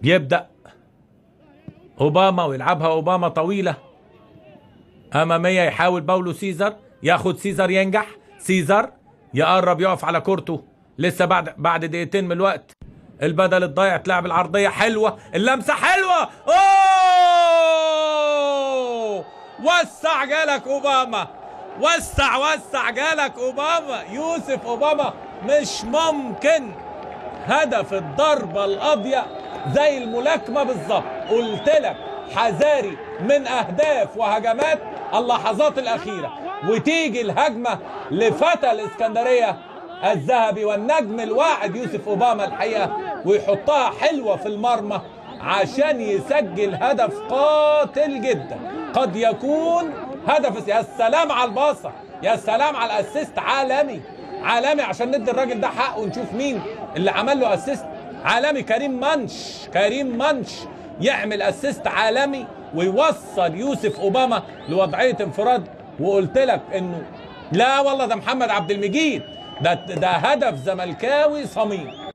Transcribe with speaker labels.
Speaker 1: يبدأ أوباما ويلعبها أوباما طويلة أمامية يحاول باولو سيزر ياخد سيزر ينجح سيزر يقرب يقف على كورته لسه بعد بعد دقيقتين من الوقت البدل الضايع تلعب العرضية حلوة اللمسة حلوة أوه وسع جالك أوباما وسع وسع جالك أوباما يوسف أوباما مش ممكن هدف الضربة القاضية زي الملاكمة بالظبط قلت لك حذاري من أهداف وهجمات اللحظات الأخيرة وتيجي الهجمة لفتى الإسكندرية الذهبي والنجم الواعد يوسف أوباما الحقيقة ويحطها حلوة في المرمى عشان يسجل هدف قاتل جدا قد يكون هدف يا سلام على الباصة يا سلام على الاسيست عالمي عالمي عشان ندي الراجل ده حقه ونشوف مين اللي عمل له اسيست عالمي كريم منش كريم منش يعمل اسيست عالمي ويوصل يوسف اوباما لوضعيه انفراد وقلت لك انه لا والله ده محمد عبد المجيد ده ده هدف زملكاوي صميم